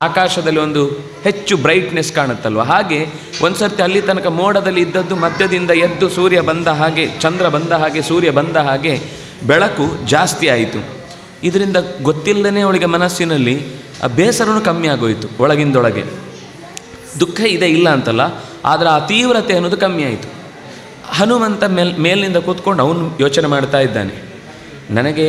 ಆಕಾಶದಲ್ಲಿ ಒಂದು ಹೆಚ್ಚು ಬ್ರೈಟ್ನೆಸ್ ಕಾಣುತ್ತಲ್ವ ಹಾಗೆ ಒಂದು ಸರ್ತಿ ಅಲ್ಲಿ ತನಕ ಮೋಡದಲ್ಲಿ ಇದ್ದದ್ದು ಮಧ್ಯದಿಂದ ಎದ್ದು ಸೂರ್ಯ ಬಂದ ಹಾಗೆ ಚಂದ್ರ ಬಂದ ಹಾಗೆ ಸೂರ್ಯ ಬಂದ ಹಾಗೆ ಬೆಳಕು ಜಾಸ್ತಿ ಆಯಿತು ಇದರಿಂದ ಗೊತ್ತಿಲ್ಲದೇ ಅವಳಿಗೆ ಮನಸ್ಸಿನಲ್ಲಿ ಆ ಬೇಸರನೂ ಕಮ್ಮಿ ಆಗೋಯಿತು ಒಳಗಿಂದೊಳಗೆ ದುಃಖ ಇದೆ ಇಲ್ಲ ಅಂತಲ್ಲ ಆದರೆ ಆ ತೀವ್ರತೆ ಅನ್ನೋದು ಕಮ್ಮಿ ಆಯಿತು ಹನುಮಂತ ಮೇಲ್ ಮೇಲಿನಿಂದ ಕೂತ್ಕೊಂಡು ಅವನು ಯೋಚನೆ ಮಾಡ್ತಾ ಇದ್ದಾನೆ ನನಗೆ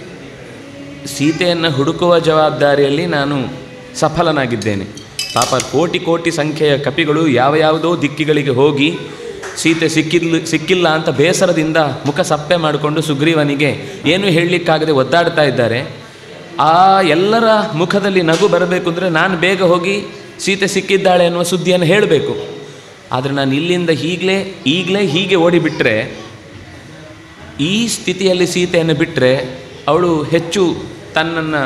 ಸೀತೆಯನ್ನು ಹುಡುಕುವ ಜವಾಬ್ದಾರಿಯಲ್ಲಿ ನಾನು ಸಫಲನಾಗಿದ್ದೇನೆ ಪಾಪ ಕೋಟಿ ಕೋಟಿ ಸಂಖ್ಯೆಯ ಕಪಿಗಳು ಯಾವ ಯಾವುದೋ ದಿಕ್ಕಿಗಳಿಗೆ ಹೋಗಿ ಸೀತೆ ಸಿಕ್ಕಿಲ್ಲ ಸಿಕ್ಕಿಲ್ಲ ಅಂತ ಬೇಸರದಿಂದ ಮುಖ ಸಪ್ಪೆ ಮಾಡಿಕೊಂಡು ಸುಗ್ರೀವನಿಗೆ ಏನು ಹೇಳಲಿಕ್ಕಾಗದೆ ಒದ್ದಾಡ್ತಾ ಇದ್ದಾರೆ ಆ ಎಲ್ಲರ ಮುಖದಲ್ಲಿ ನಗು ಬರಬೇಕು ಅಂದರೆ ನಾನು ಬೇಗ ಹೋಗಿ ಸೀತೆ ಸಿಕ್ಕಿದ್ದಾಳೆ ಅನ್ನುವ ಸುದ್ದಿಯನ್ನು ಹೇಳಬೇಕು ಆದರೆ ನಾನು ಇಲ್ಲಿಂದ ಈಗಲೇ ಈಗಲೇ ಹೀಗೆ ಓಡಿಬಿಟ್ರೆ ಈ ಸ್ಥಿತಿಯಲ್ಲಿ ಸೀತೆಯನ್ನು ಬಿಟ್ಟರೆ ಅವಳು ಹೆಚ್ಚು ತನ್ನನ್ನು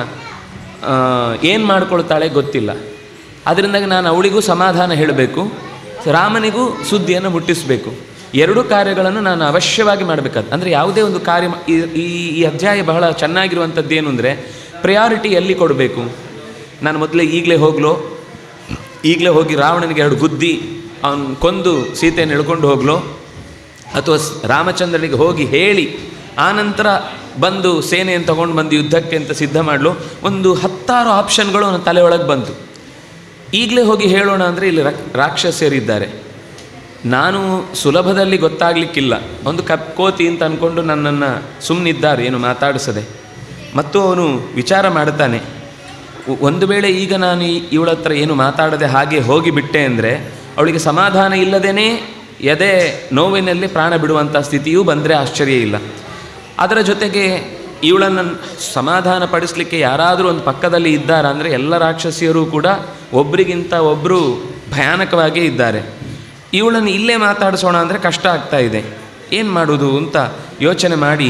ಏನು ಮಾಡ್ಕೊಳ್ತಾಳೆ ಗೊತ್ತಿಲ್ಲ ಅದರಿಂದಾಗಿ ನಾನು ಅವಳಿಗೂ ಸಮಾಧಾನ ಹೇಳಬೇಕು ರಾಮನಿಗೂ ಸುದ್ದಿಯನ್ನು ಮುಟ್ಟಿಸಬೇಕು ಎರಡು ಕಾರ್ಯಗಳನ್ನು ನಾನು ಅವಶ್ಯವಾಗಿ ಮಾಡಬೇಕಾದ ಅಂದರೆ ಯಾವುದೇ ಒಂದು ಕಾರ್ಯ ಮ- ಈ- ಈ ಈ ಅಧ್ಯಾಯ ಬಹಳ ಚೆನ್ನಾಗಿರುವಂಥದ್ದು ಏನು ಅಂದರೆ ಪ್ರಯಾರಿಟಿ ಎಲ್ಲಿ ಕೊಡಬೇಕು ನಾನು ಮೊದಲೇ ಈಗಲೇ ಹೋಗ್ಲೋ ಈಗಲೇ ಹೋಗಿ ರಾವಣನಿಗೆ ಎರಡು ಗುದ್ದಿ ಅವನು ಕೊಂದು ಸೀತೆಯನ್ನು ಎಳ್ಕೊಂಡು ಹೋಗ್ಲೋ ಅಥವಾ ಸ್- ರಾಮಚಂದ್ರನಿಗೆ ಹೋಗಿ ಹೇಳಿ ಆನಂತರ ಬಂದು ಸೇನೆಯನ್ನು ತಗೊಂಡು ಬಂದು ಯುದ್ಧಕ್ಕೆ ಅಂತ ಸಿದ್ಧ ಮಾಡಲು ಒಂದು ಹತ್ತಾರು ಆಪ್ಷನ್ಗಳು ಅವನ ತಲೆಯೊಳಗೆ ಬಂತು ಈಗಲೇ ಹೋಗಿ ಹೇಳೋಣ ಅಂದರೆ ಇಲ್ಲಿ ರಕ್ ರಾಕ್ಷಸರಿದ್ದಾರೆ ನಾನು ಸುಲಭದಲ್ಲಿ ಗೊತ್ತಾಗಲಿಕ್ಕಿಲ್ಲ ಒಂದು ಕಪ್ ಕೋತಿ ಅಂತ ಅಂದ್ಕೊಂಡು ನನ್ನನ್ನು ಸುಮ್ಮನಿದ್ದಾರೆ ಏನು ಮಾತಾಡಿಸದೆ ಮತ್ತು ಅವನು ವಿಚಾರ ಮಾಡ್ತಾನೆ ಒ- ಒಂದು ವೇಳೆ ಈಗ ನಾನು ಈ- ಇವಳ ಹತ್ರ ಏನು ಮಾತಾಡದೆ ಹಾಗೆ ಹೋಗಿಬಿಟ್ಟೆ ಅಂದರೆ ಅವಳಿಗೆ ಸಮಾಧಾನ ಇಲ್ಲದೇ ಎದೆ ನೋವಿನಲ್ಲಿ ಪ್ರಾಣ ಬಿಡುವಂಥ ಸ್ಥಿತಿಯೂ ಬಂದರೆ ಆಶ್ಚರ್ಯ ಇಲ್ಲ ಅದರ ಜೊತೆಗೆ ಇವಳನ್ನು ಸಮಾಧಾನ ಪಡಿಸಲಿಕ್ಕೆ ಯಾರಾದರೂ ಒಂದು ಪಕ್ಕದಲ್ಲಿ ಇದ್ದಾರಾ ಅಂದರೆ ಎಲ್ಲ ರಾಕ್ಷಸಿಯರು ಕೂಡ ಒಬ್ರಿಗಿಂತ ಒಬ್ಬರು ಭಯಾನಕವಾಗೇ ಇದ್ದಾರೆ ಇವಳನ್ನು ಇಲ್ಲೇ ಮಾತಾಡಿಸೋಣ ಅಂದರೆ ಕಷ್ಟ ಆಗ್ತಾ ಇದೆ ಏನು ಮಾಡೋದು ಅಂತ ಯೋಚನೆ ಮಾಡಿ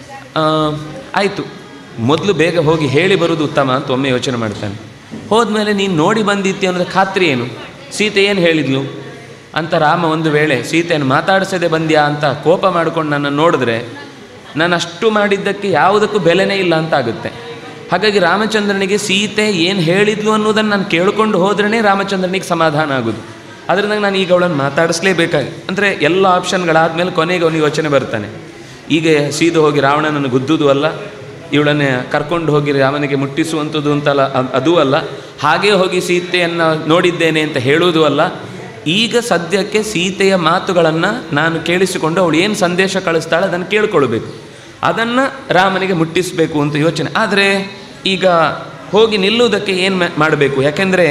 ಆಯಿತು ಮೊದಲು ಬೇಗ ಹೋಗಿ ಹೇಳಿ ಬರೋದು ಉತ್ತಮ ಅಂತ ಒಮ್ಮೆ ಯೋಚನೆ ಮಾಡ್ತಾನೆ ಹೋದ್ಮೇಲೆ ನೀನು ನೋಡಿ ಬಂದಿತ್ತಿ ಅನ್ನೋದು ಖಾತ್ರಿ ಏನು ಸೀತೆ ಏನು ಹೇಳಿದ್ಲು ಅಂತ ರಾಮ ಒಂದು ವೇಳೆ ಸೀತೆಯನ್ನು ಮಾತಾಡಿಸದೆ ಬಂದ್ಯಾ ಅಂತ ಕೋಪ ಮಾಡ್ಕೊಂಡು ನನ್ನನ್ನು ನೋಡಿದ್ರೆ ನಾನು ಅಷ್ಟು ಮಾಡಿದ್ದಕ್ಕೆ ಯಾವುದಕ್ಕೂ ಬೆಲೆನೇ ಇಲ್ಲ ಅಂತ ಆಗುತ್ತೆ ಹಾಗಾಗಿ ರಾಮಚಂದ್ರನಿಗೆ ಸೀತೆ ಏನು ಹೇಳಿದ್ಲು ಅನ್ನೋದನ್ನು ನಾನು ಕೇಳ್ಕೊಂಡು ಹೋದ್ರೇ ರಾಮಚಂದ್ರನಿಗೆ ಸಮಾಧಾನ ಆಗೋದು ಅದರಿಂದ ನಾನು ಈಗ ಅವಳನ್ನು ಮಾತಾಡಿಸ್ಲೇಬೇಕಾಗಿ ಅಂದರೆ ಎಲ್ಲ ಆಪ್ಷನ್ಗಳಾದಮೇಲೆ ಕೊನೆಗೆ ಅವನಿಗೆ ಯೋಚನೆ ಬರ್ತಾನೆ ಈಗ ಸೀದು ಹೋಗಿ ರಾವಣನನ್ನು ಗುದ್ದುದು ಅಲ್ಲ ಇವಳನ್ನೇ ಕರ್ಕೊಂಡು ಹೋಗಿ ರಾಮನಿಗೆ ಮುಟ್ಟಿಸುವಂಥದ್ದು ಅಂತಲ್ಲ ಅ- ಅದೂ ಅಲ್ಲ ಹಾಗೇ ಹೋಗಿ ಸೀತೆಯನ್ನು ನೋಡಿದ್ದೇನೆ ಅಂತ ಹೇಳುವುದೂ ಅಲ್ಲ ಈಗ ಸದ್ಯಕ್ಕೆ ಸೀತೆಯ ಮಾತುಗಳನ್ನು ನಾನು ಕೇಳಿಸಿಕೊಂಡು ಅವಳು ಏನು ಸಂದೇಶ ಕಳಿಸ್ತಾಳೆ ಅದನ್ನು ಕೇಳ್ಕೊಳ್ಬೇಕು ಅದನ್ನು ರಾಮನಿಗೆ ಮುಟ್ಟಿಸಬೇಕು ಅಂತ ಯೋಚನೆ ಆದರೆ ಈಗ ಹೋಗಿ ನಿಲ್ಲುವುದಕ್ಕೆ ಏನು ಮಾಡಬೇಕು ಯಾಕೆಂದರೆ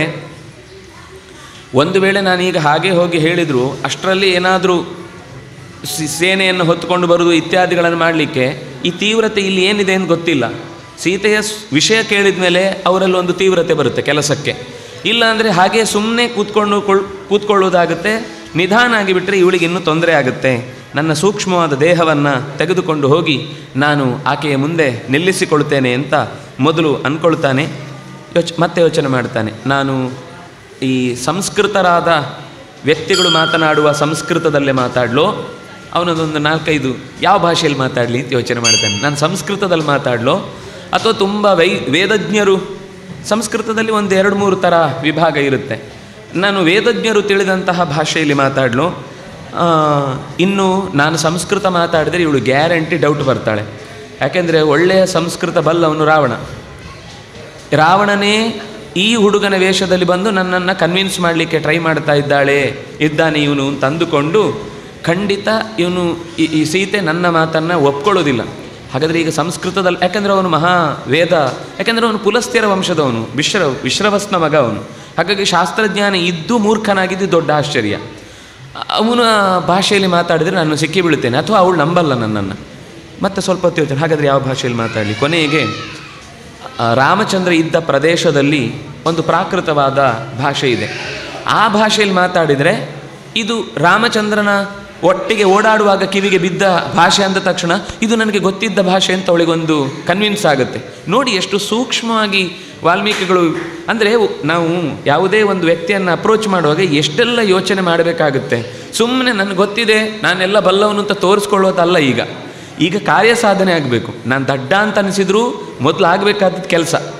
ಒಂದು ವೇಳೆ ನಾನೀಗ ಹಾಗೆ ಹೋಗಿ ಹೇಳಿದರೂ ಅಷ್ಟರಲ್ಲಿ ಏನಾದರೂ ಸಿ- ಸೇನೆಯನ್ನು ಹೊತ್ತುಕೊಂಡು ಬರುವುದು ಇತ್ಯಾದಿಗಳನ್ನು ಮಾಡಲಿಕ್ಕೆ ಈ ತೀವ್ರತೆ ಇಲ್ಲಿ ಏನಿದೆ ಅಂತ ಗೊತ್ತಿಲ್ಲ ಸೀತೆಯ ಸ್- ವಿಷಯ ಕೇಳಿದ ಮೇಲೆ ಅವರಲ್ಲಿ ಒಂದು ತೀವ್ರತೆ ಬರುತ್ತೆ ಕೆಲಸಕ್ಕೆ ಇಲ್ಲ ಅಂದರೆ ಹಾಗೆ ಸುಮ್ಮನೆ ಕೂತ್ಕೊಂಡು ಕೊಳ್ ಕೂತ್ಕೊಳ್ಳೋದಾಗುತ್ತೆ ನಿಧಾನ ಆಗಿಬಿಟ್ರೆ ಇವಳಿಗೆ ಇನ್ನೂ ತೊಂದರೆ ಆಗುತ್ತೆ ನನ್ನ ಸೂಕ್ಷ್ಮವಾದ ದೇಹವನ್ನು ತೆಗೆದುಕೊಂಡು ಹೋಗಿ ನಾನು ಆಕೆಯ ಮುಂದೆ ನಿಲ್ಲಿಸಿಕೊಳ್ತೇನೆ ಅಂತ ಮೊದಲು ಅಂದ್ಕೊಳ್ತಾನೆ ಯೋಚ ಮತ್ತೆ ಯೋಚನೆ ಮಾಡ್ತಾನೆ ನಾನು ಈ ಸಂಸ್ಕೃತರಾದ ವ್ಯಕ್ತಿಗಳು ಮಾತನಾಡುವ ಸಂಸ್ಕೃತದಲ್ಲೇ ಮಾತಾಡಲೋ ಅವನದೊಂದು ನಾಲ್ಕೈದು ಯಾವ ಭಾಷೆಯಲ್ಲಿ ಮಾತಾಡಲಿ ಅಂತ ಯೋಚನೆ ಮಾಡ್ತಾನೆ ನಾನು ಸಂಸ್ಕೃತದಲ್ಲಿ ಮಾತಾಡಲೋ ಅಥವಾ ತುಂಬ ವೈ ವೇದಜ್ಞರು ಸಂಸ್ಕೃತದಲ್ಲಿ ಒಂದು ಎರಡು ಮೂರು ಥರ ವಿಭಾಗ ಇರುತ್ತೆ ನಾನು ವೇದಜ್ಞರು ತಿಳಿದಂತಹ ಭಾಷೆಯಲ್ಲಿ ಮಾತಾಡಲು ಇನ್ನು ನಾನು ಸಂಸ್ಕೃತ ಮಾತಾಡಿದರೆ ಇವಳು ಗ್ಯಾರಂಟಿ ಡೌಟ್ ಬರ್ತಾಳೆ ಯಾಕೆಂದರೆ ಒಳ್ಳೆಯ ಸಂಸ್ಕೃತ ಬಲ್ಲವನು ರಾವಣ ರಾವಣನೇ ಈ ಹುಡುಗನ ವೇಷದಲ್ಲಿ ಬಂದು ನನ್ನನ್ನು ಕನ್ವಿನ್ಸ್ ಮಾಡಲಿಕ್ಕೆ ಟ್ರೈ ಮಾಡ್ತಾ ಇದ್ದಾಳೆ ಇದ್ದಾನೆ ಇವನು ಅಂತ ಅಂದುಕೊಂಡು ಖಂಡಿತ ಇವನು ಈ ಈ ಸೀತೆ ನನ್ನ ಮಾತನ್ನು ಒಪ್ಕೊಳ್ಳೋದಿಲ್ಲ ಹಾಗಾದರೆ ಈಗ ಸಂಸ್ಕೃತದಲ್ಲಿ ಯಾಕೆಂದರೆ ಅವನು ಮಹಾ ವೇದ ಯಾಕೆಂದರೆ ಅವನು ಪುಲಸ್ತ್ಯರ ವಂಶದವನು ವಿಶ್ರ ವಿಶ್ರವಸ್ನ ಮಗ ಅವನು ಹಾಗಾಗಿ ಶಾಸ್ತ್ರಜ್ಞಾನ ಇದ್ದು ಮೂರ್ಖನಾಗಿದ್ದು ದೊಡ್ಡ ಆಶ್ಚರ್ಯ ಅವನ ಭಾಷೆಯಲ್ಲಿ ಮಾತಾಡಿದರೆ ನಾನು ಸಿಕ್ಕಿ ಬೀಳುತ್ತೇನೆ ಅಥವಾ ಅವಳು ನಂಬಲ್ಲ ನನ್ನನ್ನು ಮತ್ತೆ ಸ್ವಲ್ಪ ಹೊತ್ತು ಯೋಚನೆ ಹಾಗಾದರೆ ಯಾವ ಭಾಷೆಯಲ್ಲಿ ಮಾತಾಡಲಿ ಕೊನೆಗೆ ಆ, ರಾಮಚಂದ್ರ ಇದ್ದ ಪ್ರದೇಶದಲ್ಲಿ ಒಂದು ಪ್ರಾಕೃತವಾದ ಭಾಷೆ ಇದೆ ಆ ಭಾಷೆಯಲ್ಲಿ ಮಾತಾಡಿದರೆ ಇದು ರಾಮಚಂದ್ರನ ಒಟ್ಟಿಗೆ ಓಡಾಡುವಾಗ ಕಿವಿಗೆ ಬಿದ್ದ ಭಾಷೆ ಅಂದ ತಕ್ಷಣ ಇದು ನನಗೆ ಗೊತ್ತಿದ್ದ ಭಾಷೆ ಅಂತ ಅವಳಿಗೊಂದು ಕನ್ವಿನ್ಸ್ ಆಗುತ್ತೆ ನೋಡಿ ಎಷ್ಟು ಸೂಕ್ಷ್ಮವಾಗಿ ವಾಲ್ಮೀಕಿಗಳು ಅಂದರೆ ನಾವು ಯಾವುದೇ ಒಂದು ವ್ಯಕ್ತಿಯನ್ನು ಅಪ್ರೋಚ್ ಮಾಡುವಾಗ ಎಷ್ಟೆಲ್ಲ ಯೋಚನೆ ಮಾಡಬೇಕಾಗುತ್ತೆ ಸುಮ್ಮನೆ ನನಗೆ ಗೊತ್ತಿದೆ ನಾನೆಲ್ಲ ಬಲ್ಲವನು ಅಂತ ತೋರಿಸ್ಕೊಳ್ಳೋದಲ್ಲ ಈಗ ಈಗ ಕಾರ್ಯ ಸಾಧನೆ ಆಗಬೇಕು ನಾನು ದಡ್ಡ ಅಂತ ಅನಿಸಿದ್ರು ಮೊದಲು ಆಗಬೇಕಾದದ್ದು ಕೆಲಸ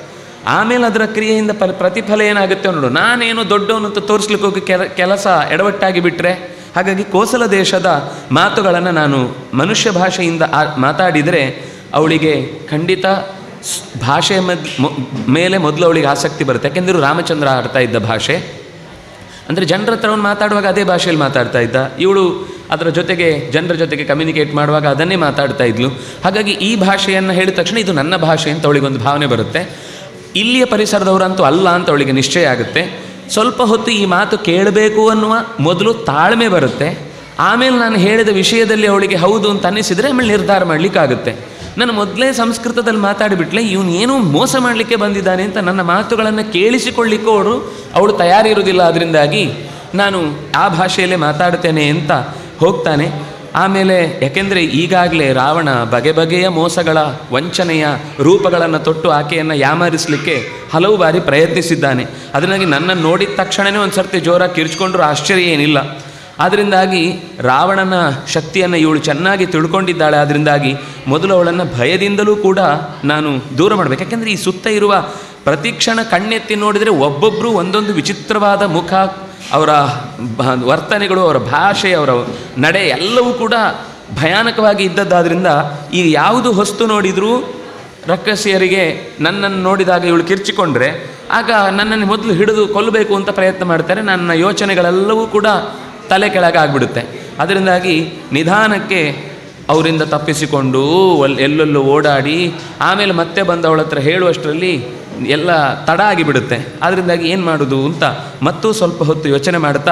ಆಮೇಲೆ ಅದರ ಕ್ರಿಯೆಯಿಂದ ಪ ಪ್ರತಿಫಲ ಏನಾಗುತ್ತೆ ನೋಡು ನಾನೇನು ದೊಡ್ಡವನು ಅಂತ ತೋರಿಸ್ಲಿಕ್ಕೆ ಹೋಗಿ ಕೆಲ ಕೆಲಸ ಎಡವಟ್ಟಾಗಿ ಬಿಟ್ಟರೆ ಹಾಗಾಗಿ ಕೋಸಲ ದೇಶದ ಮಾತುಗಳನ್ನು ನಾನು ಮನುಷ್ಯ ಭಾಷೆಯಿಂದ ಆ- ಮಾತಾಡಿದರೆ ಅವಳಿಗೆ ಖಂಡಿತ ಸ್- ಭಾಷೆಯ ಮದ್ ಮೊ- ಮೇಲೆ ಮೊದಲು ಅವಳಿಗೆ ಆಸಕ್ತಿ ಬರುತ್ತೆ ಯಾಕೆಂದರೆ ರಾಮಚಂದ್ರ ಆಡ್ತಾ ಇದ್ದ ಭಾಷೆ ಅಂದರೆ ಜನರ ಹತ್ರ ಅವನು ಮಾತಾಡುವಾಗ ಅದೇ ಭಾಷೆಯಲ್ಲಿ ಮಾತಾಡ್ತಾ ಇದ್ದ ಇವಳು ಅದರ ಜೊತೆಗೆ ಜನರ ಜೊತೆಗೆ ಕಮ್ಯುನಿಕೇಟ್ ಮಾಡುವಾಗ ಅದನ್ನೇ ಮಾತಾಡ್ತಾ ಇದ್ಲು ಹಾಗಾಗಿ ಈ ಭಾಷೆಯನ್ನು ಹೇಳಿದ ತಕ್ಷಣ ಇದು ನನ್ನ ಭಾಷೆ ಅಂತ ಅವಳಿಗೊಂದು ಭಾವನೆ ಬರುತ್ತೆ ಇಲ್ಲಿಯ ಪರಿಸರದವರಂತೂ ಅಲ್ಲ ಅಂತ ಅವಳಿಗೆ ನಿಶ್ಚಯ ಆಗುತ್ತೆ ಸ್ವಲ್ಪ ಹೊತ್ತು ಈ ಮಾತು ಕೇಳಬೇಕು ಅನ್ನುವ ಮೊದಲು ತಾಳ್ಮೆ ಬರುತ್ತೆ ಆಮೇಲೆ ನಾನು ಹೇಳಿದ ವಿಷಯದಲ್ಲಿ ಅವಳಿಗೆ ಹೌದು ಅಂತ ಅನ್ನಿಸಿದರೆ ಆಮೇಲೆ ನಿರ್ಧಾರ ಮಾಡಲಿಕ್ಕಾಗುತ್ತೆ ನಾನು ಮೊದಲೇ ಸಂಸ್ಕೃತದಲ್ಲಿ ಮಾತಾಡಿಬಿಟ್ಲೆ ಇವನು ಏನೋ ಮೋಸ ಮಾಡಲಿಕ್ಕೆ ಬಂದಿದ್ದಾನೆ ಅಂತ ನನ್ನ ಮಾತುಗಳನ್ನು ಕೇಳಿಸಿಕೊಳ್ಳಿಕ್ಕೂ ಅವರು ಅವಳು ತಯಾರಿರುವುದಿಲ್ಲ ಅದರಿಂದಾಗಿ ನಾನು ಆ ಭಾಷೆಯಲ್ಲೇ ಮಾತಾಡ್ತೇನೆ ಅಂತ ಹೋಗ್ತಾನೆ ಆಮೇಲೆ ಯಾಕೆಂದರೆ ಈಗಾಗಲೇ ರಾವಣ ಬಗೆ ಬಗೆಯ ಮೋಸಗಳ ವಂಚನೆಯ ರೂಪಗಳನ್ನು ತೊಟ್ಟು ಆಕೆಯನ್ನು ಯಾಮಾರಿಸಲಿಕ್ಕೆ ಹಲವು ಬಾರಿ ಪ್ರಯತ್ನಿಸಿದ್ದಾನೆ ಅದರಿಂದಾಗಿ ನನ್ನನ್ನು ನೋಡಿದ ತಕ್ಷಣವೇ ಒಂದು ಸರ್ತಿ ಜೋರಾಗಿ ಕಿರ್ಚ್ಕೊಂಡ್ರು ಆಶ್ಚರ್ಯ ಏನಿಲ್ಲ ಆದ್ದರಿಂದಾಗಿ ರಾವಣನ ಶಕ್ತಿಯನ್ನು ಇವಳು ಚೆನ್ನಾಗಿ ತಿಳ್ಕೊಂಡಿದ್ದಾಳೆ ಅದರಿಂದಾಗಿ ಮೊದಲು ಅವಳನ್ನು ಭಯದಿಂದಲೂ ಕೂಡ ನಾನು ದೂರ ಮಾಡಬೇಕು ಯಾಕೆಂದರೆ ಈ ಸುತ್ತ ಇರುವ ಪ್ರತಿಕ್ಷಣ ಕಣ್ಣೆತ್ತಿ ನೋಡಿದರೆ ಒಬ್ಬೊಬ್ಬರು ಒಂದೊಂದು ವಿಚಿತ್ರವಾದ ಮುಖ ಅವರ ಬ- ವರ್ತನೆಗಳು ಅವರ ಭಾಷೆ ಅವರ ನಡೆ ಎಲ್ಲವೂ ಕೂಡ ಭಯಾನಕವಾಗಿ ಇದ್ದದ್ದಾದ್ರಿಂದ ಈಗ ಯಾವುದು ಹೊಸ್ತು ನೋಡಿದರೂ ರಕ್ಕಸಿಯರಿಗೆ ನನ್ನನ್ನು ನೋಡಿದಾಗ ಇವಳು ಕಿರ್ಚಿಕೊಂಡ್ರೆ ಆಗ ನನ್ನನ್ನು ಮೊದಲು ಹಿಡಿದು ಕೊಲ್ಲಬೇಕು ಅಂತ ಪ್ರಯತ್ನ ಮಾಡ್ತಾರೆ ನನ್ನ ಯೋಚನೆಗಳೆಲ್ಲವೂ ಕೂಡ ತಲೆ ಕೆಳಗೆ ಆಗಿಬಿಡುತ್ತೆ ಅದರಿಂದಾಗಿ ನಿಧಾನಕ್ಕೆ ಅವರಿಂದ ತಪ್ಪಿಸಿಕೊಂಡು ಒಲ್ ಎಲ್ಲೆಲ್ಲೂ ಓಡಾಡಿ ಆಮೇಲೆ ಮತ್ತೆ ಬಂದು ಅವಳ ಹತ್ರ ಹೇಳುವಷ್ಟರಲ್ಲಿ ಎಲ್ಲ ತಡ ಆಗಿಬಿಡುತ್ತೆ ಅದರಿಂದಾಗಿ ಏನು ಮಾಡೋದು ಅಂತ ಮತ್ತೂ ಸ್ವಲ್ಪ ಹೊತ್ತು ಯೋಚನೆ ಮಾಡ್ತಾ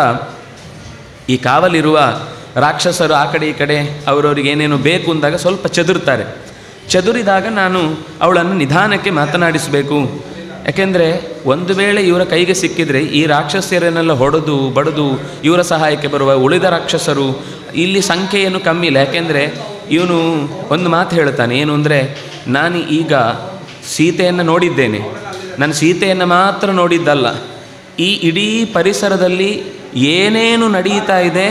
ಈ ಕಾವಲಿರುವ ರಾಕ್ಷಸರು ಆ ಕಡೆ ಈ ಕಡೆ ಅವರವರಿಗೆ ಏನೇನು ಬೇಕು ಅಂದಾಗ ಸ್ವಲ್ಪ ಚದುರ್ತಾರೆ ಚದುರಿದಾಗ ನಾನು ಅವಳನ್ನು ನಿಧಾನಕ್ಕೆ ಮಾತನಾಡಿಸಬೇಕು ಯಾಕೆಂದರೆ ಒಂದು ವೇಳೆ ಇವರ ಕೈಗೆ ಸಿಕ್ಕಿದರೆ ಈ ರಾಕ್ಷಸರನ್ನೆಲ್ಲ ಹೊಡೆದು ಬಡಿದು ಇವರ ಸಹಾಯಕ್ಕೆ ಬರುವ ಉಳಿದ ರಾಕ್ಷಸರು ಇಲ್ಲಿ ಸಂಖ್ಯೆ ಏನು ಕಮ್ಮಿ ಇಲ್ಲ ಯಾಕೆಂದರೆ ಇವನು ಒಂದು ಮಾತು ಹೇಳ್ತಾನೆ ಏನು ಅಂದರೆ ನಾನು ಈಗ ಸೀತೆಯನ್ನು ನೋಡಿದ್ದೇನೆ ನಾನು ಸೀತೆಯನ್ನು ಮಾತ್ರ ನೋಡಿದ್ದಲ್ಲ ಈ ಇಡೀ ಪರಿಸರದಲ್ಲಿ ಏನೇನು ನಡೀತಾ ಇದೆ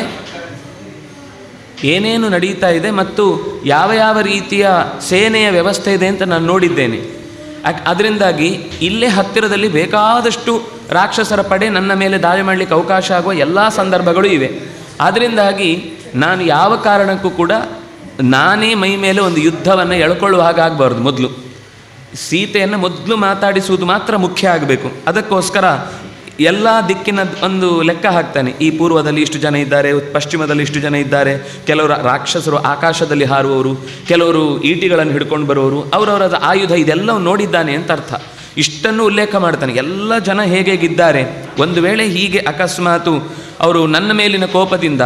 ಏನೇನು ನಡೀತಾ ಇದೆ ಮತ್ತು ಯಾವ ಯಾವ ರೀತಿಯ ಸೇನೆಯ ವ್ಯವಸ್ಥೆ ಇದೆ ಅಂತ ನಾನು ನೋಡಿದ್ದೇನೆ ಅಕ್- ಅದರಿಂದಾಗಿ ಇಲ್ಲೇ ಹತ್ತಿರದಲ್ಲಿ ಬೇಕಾದಷ್ಟು ರಾಕ್ಷಸರ ಪಡೆ ನನ್ನ ಮೇಲೆ ದಾಳಿ ಮಾಡಲಿಕ್ಕೆ ಅವಕಾಶ ಆಗುವ ಎಲ್ಲ ಸಂದರ್ಭಗಳು ಇವೆ ಅದರಿಂದಾಗಿ ನಾನು ಯಾವ ಕಾರಣಕ್ಕೂ ಕೂಡ ನಾನೇ ಮೈ ಮೇಲೆ ಒಂದು ಯುದ್ಧವನ್ನು ಎಳ್ಕೊಳ್ಳುವ ಹಾಗೆ ಆಗಬಾರ್ದು ಮೊದಲು ಸೀತೆಯನ್ನು ಮೊದಲು ಮಾತಾಡಿಸುವುದು ಮಾತ್ರ ಮುಖ್ಯ ಆಗಬೇಕು ಅದಕ್ಕೋಸ್ಕರ ಎಲ್ಲ ದಿಕ್ಕಿನ ಒಂದು ಲೆಕ್ಕ ಹಾಕ್ತಾನೆ ಈ ಪೂರ್ವದಲ್ಲಿ ಇಷ್ಟು ಜನ ಇದ್ದಾರೆ ಪಶ್ಚಿಮದಲ್ಲಿ ಇಷ್ಟು ಜನ ಇದ್ದಾರೆ ಕೆಲವರು ರಾಕ್ಷಸರು ಆಕಾಶದಲ್ಲಿ ಹಾರುವವರು ಕೆಲವರು ಈಟಿಗಳನ್ನು ಹಿಡ್ಕೊಂಡು ಬರುವವರು ಅವರವರ ಆಯುಧ ಇದೆಲ್ಲವೂ ನೋಡಿದ್ದಾನೆ ಅಂತ ಅರ್ಥ ಇಷ್ಟನ್ನು ಉಲ್ಲೇಖ ಮಾಡ್ತಾನೆ ಎಲ್ಲ ಜನ ಹೇಗೆ ಹೇಗಿದ್ದಾರೆ ಒಂದು ವೇಳೆ ಹೀಗೆ ಅಕಸ್ಮಾತು ಅವರು ನನ್ನ ಮೇಲಿನ ಕೋಪದಿಂದ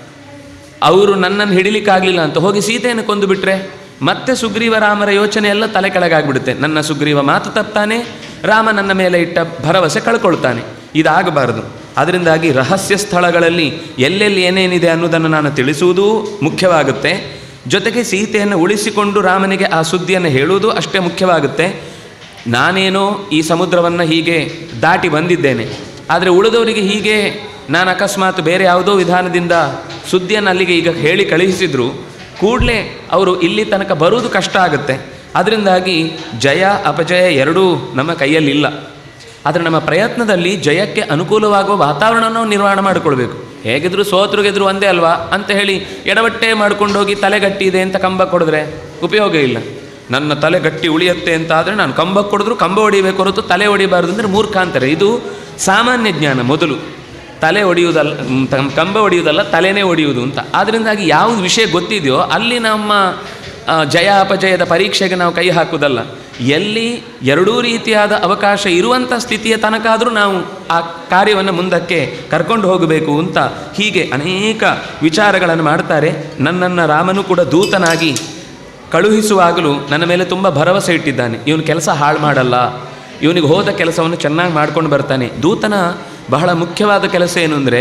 ಅವರು ನನ್ನನ್ನು ಹಿಡಿಲಿಕ್ಕಾಗಲಿಲ್ಲ ಅಂತ ಹೋಗಿ ಸೀತೆಯನ್ನು ಕೊಂದು ಬಿಟ್ರೆ ಮತ್ತೆ ಸುಗ್ರೀವ ರಾಮರ ಯೋಚನೆ ಎಲ್ಲ ತಲೆ ಕೆಳಗಾಗ್ಬಿಡುತ್ತೆ ನನ್ನ ಸುಗ್ರೀವ ಮಾತು ತಪ್ತಾನೆ ರಾಮ ನನ್ನ ಮೇಲೆ ಇಟ್ಟ ಭರವಸೆ ಕಳ್ಕೊಳ್ತಾನೆ ಇದಾಗಬಾರದು ಅದರಿಂದಾಗಿ ರಹಸ್ಯ ಸ್ಥಳಗಳಲ್ಲಿ ಎಲ್ಲೆಲ್ಲಿ ಏನೇನಿದೆ ಅನ್ನೋದನ್ನು ನಾನು ತಿಳಿಸುವುದೂ ಮುಖ್ಯವಾಗುತ್ತೆ ಜೊತೆಗೆ ಸೀತೆಯನ್ನು ಉಳಿಸಿಕೊಂಡು ರಾಮನಿಗೆ ಆ ಸುದ್ದಿಯನ್ನು ಹೇಳುವುದು ಅಷ್ಟೇ ಮುಖ್ಯವಾಗುತ್ತೆ ನಾನೇನೋ ಈ ಸಮುದ್ರವನ್ನು ಹೀಗೆ ದಾಟಿ ಬಂದಿದ್ದೇನೆ ಆದರೆ ಉಳಿದವರಿಗೆ ಹೀಗೆ ನಾನು ಅಕಸ್ಮಾತ್ ಬೇರೆ ಯಾವುದೋ ವಿಧಾನದಿಂದ ಸುದ್ದಿಯನ್ನು ಅಲ್ಲಿಗೆ ಈಗ ಹೇಳಿ ಕಳುಹಿಸಿದ್ರು ಕೂಡಲೇ ಅವರು ಇಲ್ಲಿ ತನಕ ಬರುವುದು ಕಷ್ಟ ಆಗುತ್ತೆ ಅದರಿಂದಾಗಿ ಜಯ ಅಪಜಯ ಎರಡೂ ನಮ್ಮ ಕೈಯಲ್ಲಿಲ್ಲ ಆದರೆ ನಮ್ಮ ಪ್ರಯತ್ನದಲ್ಲಿ ಜಯಕ್ಕೆ ಅನುಕೂಲವಾಗುವ ವಾತಾವರಣವನ್ನು ನಾವು ನಿರ್ವಹಣೆ ಮಾಡಿಕೊಳ್ಬೇಕು ಹೇಗಿದ್ರು ಸೋತ್ರು ಗೆದ್ರು ಒಂದೇ ಅಲ್ವಾ ಅಂತ ಹೇಳಿ ಎಡವಟ್ಟೆ ಮಾಡ್ಕೊಂಡೋಗಿ ತಲೆ ಗಟ್ಟಿ ಇದೆ ಅಂತ ಕಂಬ ಕೊಡಿದ್ರೆ ಉಪಯೋಗ ಇಲ್ಲ ನನ್ನ ತಲೆ ಗಟ್ಟಿ ಉಳಿಯುತ್ತೆ ಅಂತ ಆದರೆ ನಾನು ಕಂಬ ಕೊಡಿದ್ರು ಕಂಬ ಹೊಡಿಬೇಕು ಹೊರತು ತಲೆ ಹೊಡಿಬಾರ್ದು ಅಂದರೆ ಮೂರ್ಖ ಅಂತಾರೆ ಇದು ಸಾಮಾನ್ಯ ಜ್ಞಾನ ಮೊದಲು ತಲೆ ಹೊಡೆಯುವುದಲ್ಲ ಮ್, ತ- ಕಂಬ ಹೊಡೆಯುವುದಲ್ಲ ತಲೆನೇ ಹೊಡೆಯುವುದು ಅಂತ ಆದ್ದರಿಂದಾಗಿ ಯಾವುದು ವಿಷಯ ಗೊತ್ತಿದೆಯೋ ಅಲ್ಲಿ ನಮ್ಮ ಆ, ಜಯ ಅಪಜಯದ ಪರೀಕ್ಷೆಗೆ ನಾವು ಕೈ ಹಾಕುವುದಲ್ಲ ಎಲ್ಲಿ ಎರಡೂ ರೀತಿಯಾದ ಅವಕಾಶ ಇರುವಂಥ ಸ್ಥಿತಿಯ ತನಕ ಆದರೂ ನಾವು ಆ ಕಾರ್ಯವನ್ನು ಮುಂದಕ್ಕೆ ಕರ್ಕೊಂಡು ಹೋಗಬೇಕು ಅಂತ ಹೀಗೆ ಅನೇಕ ವಿಚಾರಗಳನ್ನು ಮಾಡ್ತಾರೆ ನನ್ನನ್ನು ರಾಮನು ಕೂಡ ದೂತನಾಗಿ ಕಳುಹಿಸುವಾಗಲೂ ನನ್ನ ಮೇಲೆ ತುಂಬ ಭರವಸೆ ಇಟ್ಟಿದ್ದಾನೆ ಇವನು ಕೆಲಸ ಹಾಳು ಮಾಡಲ್ಲ ಇವನಿಗೆ ಹೋದ ಕೆಲಸವನ್ನು ಚೆನ್ನಾಗಿ ಮಾಡ್ಕೊಂಡು ಬರ್ತಾನೆ ದೂತನ ಬಹಳ ಮುಖ್ಯವಾದ ಕೆಲಸ ಏನು ಅಂದರೆ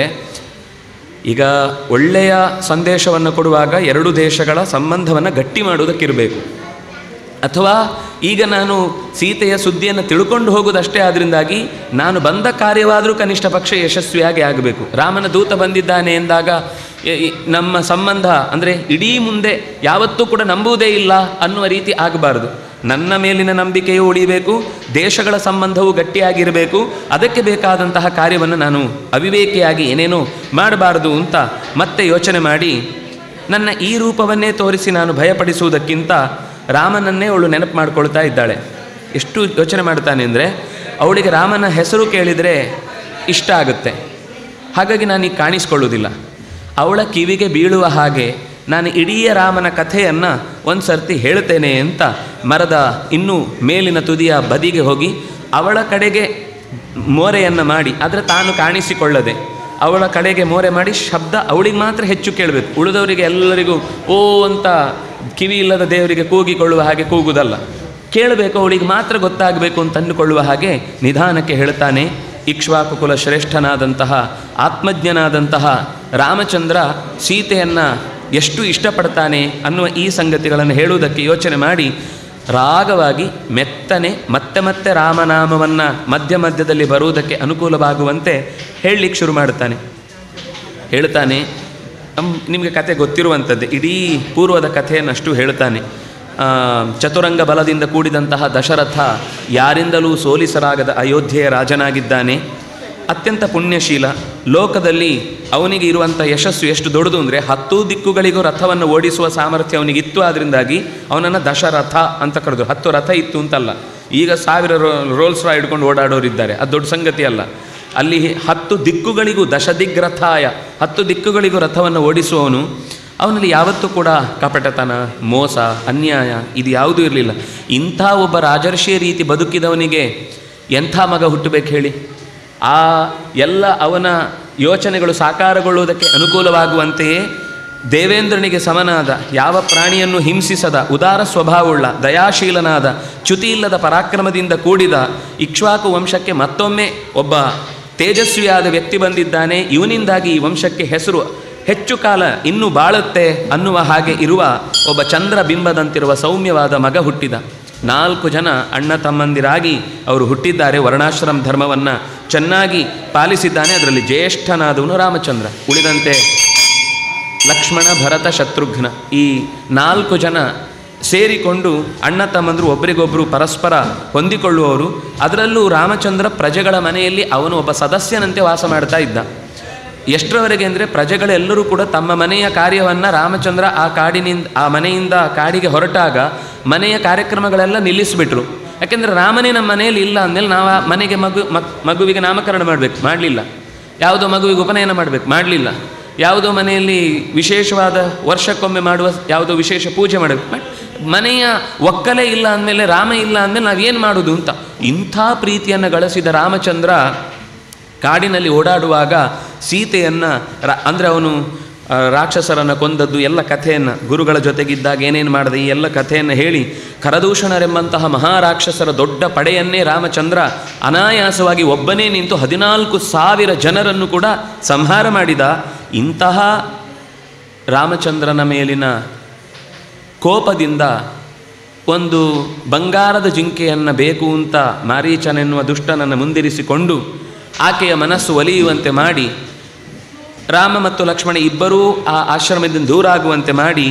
ಈಗ ಒಳ್ಳೆಯ ಸಂದೇಶವನ್ನು ಕೊಡುವಾಗ ಎರಡು ದೇಶಗಳ ಸಂಬಂಧವನ್ನು ಗಟ್ಟಿ ಮಾಡುವುದಕ್ಕಿರಬೇಕು ಅಥವಾ ಈಗ ನಾನು ಸೀತೆಯ ಸುದ್ದಿಯನ್ನು ತಿಳ್ಕೊಂಡು ಹೋಗೋದಷ್ಟೇ ಆದ್ದರಿಂದಾಗಿ ನಾನು ಬಂದ ಕಾರ್ಯವಾದರೂ ಕನಿಷ್ಠ ಪಕ್ಷ ಯಶಸ್ವಿಯಾಗಿ ಆಗಬೇಕು ರಾಮನ ದೂತ ಬಂದಿದ್ದಾನೆ ಎಂದಾಗ ಎ- ಇ- ನಮ್ಮ ಸಂಬಂಧ ಅಂದರೆ ಇಡೀ ಮುಂದೆ ಯಾವತ್ತೂ ಕೂಡ ನಂಬುವುದೇ ಇಲ್ಲ ಅನ್ನುವ ರೀತಿ ಆಗಬಾರ್ದು ನನ್ನ ಮೇಲಿನ ನಂಬಿಕೆಯೂ ಉಳಿಬೇಕು ದೇಶಗಳ ಸಂಬಂಧವೂ ಗಟ್ಟಿಯಾಗಿರಬೇಕು ಅದಕ್ಕೆ ಬೇಕಾದಂತಹ ಕಾರ್ಯವನ್ನು ನಾನು ಅವಿವೇಕಿಯಾಗಿ ಏನೇನೋ ಮಾಡಬಾರದು ಅಂತ ಮತ್ತೆ ಯೋಚನೆ ಮಾಡಿ ನನ್ನ ಈ ರೂಪವನ್ನೇ ತೋರಿಸಿ ನಾನು ಭಯಪಡಿಸುವುದಕ್ಕಿಂತ ರಾಮನನ್ನೇ ಅವಳು ನೆನಪು ಮಾಡ್ಕೊಳ್ತಾ ಇದ್ದಾಳೆ ಎಷ್ಟು ಯೋಚನೆ ಮಾಡ್ತಾನೆ ಅಂದರೆ ಅವಳಿಗೆ ರಾಮನ ಹೆಸರು ಕೇಳಿದರೆ ಇಷ್ಟ ಆಗುತ್ತೆ ಹಾಗಾಗಿ ನಾನು ಈಗ ಕಾಣಿಸ್ಕೊಳ್ಳೋದಿಲ್ಲ ಅವಳ ಕಿವಿಗೆ ಬೀಳುವ ಹಾಗೆ ನಾನು ಇಡೀ ರಾಮನ ಕಥೆಯನ್ನು ಒಂದು ಸರ್ತಿ ಹೇಳ್ತೇನೆ ಅಂತ ಮರದ ಇನ್ನೂ ಮೇಲಿನ ತುದಿಯ ಬದಿಗೆ ಹೋಗಿ ಅವಳ ಕಡೆಗೆ ಮೋರೆಯನ್ನು ಮಾಡಿ ಆದರೆ ತಾನು ಕಾಣಿಸಿಕೊಳ್ಳದೆ ಅವಳ ಕಡೆಗೆ ಮೋರೆ ಮಾಡಿ ಶಬ್ದ ಅವಳಿಗೆ ಮಾತ್ರ ಹೆಚ್ಚು ಕೇಳಬೇಕು ಉಳಿದವರಿಗೆ ಎಲ್ಲರಿಗೂ ಓ ಅಂತ ಕಿವಿ ಇಲ್ಲದ ದೇವರಿಗೆ ಕೂಗಿಕೊಳ್ಳುವ ಹಾಗೆ ಕೂಗುವುದಲ್ಲ ಕೇಳಬೇಕು ಅವಳಿಗೆ ಮಾತ್ರ ಗೊತ್ತಾಗಬೇಕು ಅಂತ ಅಂದುಕೊಳ್ಳುವ ಹಾಗೆ ನಿಧಾನಕ್ಕೆ ಹೇಳ್ತಾನೆ ಇಕ್ಷ್ವಾಕು ಕುಲ ಶ್ರೇಷ್ಠನಾದಂತಹ ಆತ್ಮಜ್ಞನಾದಂತಹ ರಾಮಚಂದ್ರ ಸೀತೆಯನ್ನು ಎಷ್ಟು ಇಷ್ಟಪಡ್ತಾನೆ ಅನ್ನುವ ಈ ಸಂಗತಿಗಳನ್ನು ಹೇಳುವುದಕ್ಕೆ ಯೋಚನೆ ಮಾಡಿ ರಾಗವಾಗಿ ಮೆತ್ತನೆ ಮತ್ತೆ ಮತ್ತೆ ರಾಮನಾಮವನ್ನು ಮಧ್ಯ ಮಧ್ಯದಲ್ಲಿ ಬರುವುದಕ್ಕೆ ಅನುಕೂಲವಾಗುವಂತೆ ಹೇಳಲಿಕ್ಕೆ ಶುರು ಮಾಡುತ್ತಾನೆ ಹೇಳ್ತಾನೆ ಅಮ್, ನಿಮಗೆ ಕತೆ ಗೊತ್ತಿರುವಂಥದ್ದೇ ಇಡೀ ಪೂರ್ವದ ಕಥೆಯನ್ನಷ್ಟು ಹೇಳ್ತಾನೆ ಆ, ಚತುರಂಗ ಬಲದಿಂದ ಕೂಡಿದಂತಹ ದಶರಥ ಯಾರಿಂದಲೂ ಸೋಲಿಸಲಾಗದ ಅಯೋಧ್ಯೆಯ ರಾಜನಾಗಿದ್ದಾನೆ ಅತ್ಯಂತ ಪುಣ್ಯಶೀಲ ಲೋಕದಲ್ಲಿ ಅವನಿಗೆ ಇರುವಂಥ ಯಶಸ್ಸು ಎಷ್ಟು ದೊಡ್ಡದು ಅಂದರೆ ಹತ್ತು ದಿಕ್ಕುಗಳಿಗೂ ರಥವನ್ನು ಓಡಿಸುವ ಸಾಮರ್ಥ್ಯ ಅವನಿಗಿತ್ತು ಅದರಿಂದಾಗಿ ಅವನನ್ನು ದಶರಥ ಅಂತ ಕರೆದ್ರು ಹತ್ತು ರಥ ಇತ್ತು ಅಂತಲ್ಲ ಈಗ ಸಾವಿರ ರೋ ರೋಲ್ಸ್ ರಾಯ್ ಹಿಡ್ಕೊಂಡು ಓಡಾಡೋರಿದ್ದಾರೆ ಅದು ದೊಡ್ಡ ಸಂಗತಿ ಅಲ್ಲ ಅಲ್ಲಿ ಹತ್ತು ದಿಕ್ಕುಗಳಿಗೂ ದಶದಿಗ್ರಥಾಯ ಹತ್ತು ದಿಕ್ಕುಗಳಿಗೂ ರಥವನ್ನು ಓಡಿಸುವವನು ಅವನಲ್ಲಿ ಯಾವತ್ತೂ ಕೂಡ ಕಪಟತನ ಮೋಸ ಅನ್ಯಾಯ ಇದು ಯಾವುದೂ ಇರಲಿಲ್ಲ ಇಂಥ ಒಬ್ಬ ರಾಜರ್ಷಿಯ ರೀತಿ ಬದುಕಿದವನಿಗೆ ಎಂಥ ಮಗ ಹುಟ್ಟಬೇಕು ಹೇಳಿ ಆ ಎಲ್ಲ ಅವನ ಯೋಚನೆಗಳು ಸಾಕಾರಗೊಳ್ಳುವುದಕ್ಕೆ ಅನುಕೂಲವಾಗುವಂತೆಯೇ ದೇವೇಂದ್ರನಿಗೆ ಸಮನಾದ ಯಾವ ಪ್ರಾಣಿಯನ್ನು ಹಿಂಸಿಸದ ಉದಾರ ಸ್ವಭಾವವುಳ್ಳ ದಯಾಶೀಲನಾದ ಚ್ಯುತಿಯಿಲ್ಲದ ಪರಾಕ್ರಮದಿಂದ ಕೂಡಿದ ಇಕ್ಷ್ವಾಕು ವಂಶಕ್ಕೆ ಮತ್ತೊಮ್ಮೆ ಒಬ್ಬ ತೇಜಸ್ವಿಯಾದ ವ್ಯಕ್ತಿ ಬಂದಿದ್ದಾನೆ ಇವನಿಂದಾಗಿ ಈ ವಂಶಕ್ಕೆ ಹೆಸರು ಹೆಚ್ಚು ಕಾಲ ಇನ್ನೂ ಬಾಳುತ್ತೆ ಅನ್ನುವ ಹಾಗೆ ಇರುವ ಒಬ್ಬ ಚಂದ್ರ ಬಿಂಬದಂತಿರುವ ಸೌಮ್ಯವಾದ ಮಗ ಹುಟ್ಟಿದ ನಾಲ್ಕು ಜನ ಅಣ್ಣ ತಮ್ಮಂದಿರಾಗಿ ಅವರು ಹುಟ್ಟಿದ್ದಾರೆ ವರ್ಣಾಶ್ರಮ ಧರ್ಮವನ್ನು ಚೆನ್ನಾಗಿ ಪಾಲಿಸಿದ್ದಾನೆ ಅದರಲ್ಲಿ ಜ್ಯೇಷ್ಠನಾದವನು ರಾಮಚಂದ್ರ ಉಳಿದಂತೆ ಲಕ್ಷ್ಮಣ ಭರತ ಶತ್ರುಘ್ನ ಈ ನಾಲ್ಕು ಜನ ಸೇರಿಕೊಂಡು ಅಣ್ಣ ತಮ್ಮಂದರು ಒಬ್ಬರಿಗೊಬ್ಬರು ಪರಸ್ಪರ ಹೊಂದಿಕೊಳ್ಳುವವರು ಅದರಲ್ಲೂ ರಾಮಚಂದ್ರ ಪ್ರಜೆಗಳ ಮನೆಯಲ್ಲಿ ಅವನು ಒಬ್ಬ ಸದಸ್ಯನಂತೆ ವಾಸ ಮಾಡ್ತಾ ಇದ್ದ ಎಷ್ಟರವರೆಗೆ ಅಂದರೆ ಪ್ರಜೆಗಳೆಲ್ಲರೂ ಕೂಡ ತಮ್ಮ ಮನೆಯ ಕಾರ್ಯವನ್ನು ರಾಮಚಂದ್ರ ಆ ಕಾಡಿನಿಂದ ಆ ಮನೆಯಿಂದ ಕಾಡಿಗೆ ಹೊರಟಾಗ ಮನೆಯ ಕಾರ್ಯಕ್ರಮಗಳೆಲ್ಲ ನಿಲ್ಲಿಸಿಬಿಟ್ರು ಯಾಕೆಂದರೆ ರಾಮನೇ ನಮ್ಮ ಮನೆಯಲ್ಲಿ ಇಲ್ಲ ಅಂದಮೇಲೆ ನಾವು ಆ ಮನೆಗೆ ಮಗು ಮಕ್ ಮಗುವಿಗೆ ನಾಮಕರಣ ಮಾಡಬೇಕು ಮಾಡಲಿಲ್ಲ ಯಾವುದೋ ಮಗುವಿಗೆ ಉಪನಯನ ಮಾಡಬೇಕು ಮಾಡಲಿಲ್ಲ ಯಾವುದೋ ಮನೆಯಲ್ಲಿ ವಿಶೇಷವಾದ ವರ್ಷಕ್ಕೊಮ್ಮೆ ಮಾಡುವ ಯಾವುದೋ ವಿಶೇಷ ಪೂಜೆ ಮಾಡಬೇಕು ಬಟ್ ಮನೆಯ ಒಕ್ಕಲೇ ಇಲ್ಲ ಅಂದಮೇಲೆ ರಾಮ ಇಲ್ಲ ಅಂದಮೇಲೆ ನಾವೇನು ಮಾಡೋದು ಅಂತ ಇಂಥ ಪ್ರೀತಿಯನ್ನು ಗಳಿಸಿದ ರಾಮಚಂದ್ರ ಕಾಡಿನಲ್ಲಿ ಓಡಾಡುವಾಗ ಸೀತೆಯನ್ನು ರಾ ಅಂದರೆ ಅವನು ಆ, ರಾಕ್ಷಸರನ್ನು ಕೊಂದದ್ದು ಎಲ್ಲ ಕಥೆಯನ್ನು ಗುರುಗಳ ಜೊತೆಗಿದ್ದಾಗ ಏನೇನು ಮಾಡಿದೆ ಈ ಎಲ್ಲ ಕಥೆಯನ್ನು ಹೇಳಿ ಖರದೂಷಣರೆಂಬಂತಹ ಮಹಾರಾಕ್ಷಸರ ದೊಡ್ಡ ಪಡೆಯನ್ನೇ ರಾಮಚಂದ್ರ ಅನಾಯಾಸವಾಗಿ ಒಬ್ಬನೇ ನಿಂತು ಹದಿನಾಲ್ಕು ಸಾವಿರ ಜನರನ್ನು ಕೂಡ ಸಂಹಾರ ಮಾಡಿದ ಇಂತಹ ರಾಮಚಂದ್ರನ ಮೇಲಿನ ಕೋಪದಿಂದ ಒಂದು ಬಂಗಾರದ ಜಿಂಕೆಯನ್ನು ಬೇಕು ಅಂತ ಮಾರೀಚನೆನ್ನುವ ದುಷ್ಟನನ್ನು ಮುಂದಿರಿಸಿಕೊಂಡು ಆಕೆಯ ಮನಸ್ಸು ಒಲಿಯುವಂತೆ ಮಾಡಿ ರಾಮ ಮತ್ತು ಲಕ್ಷ್ಮಣ ಇಬ್ಬರೂ ಆ ಆಶ್ರಮದಿಂದ ದೂರ ಆಗುವಂತೆ ಮಾಡಿ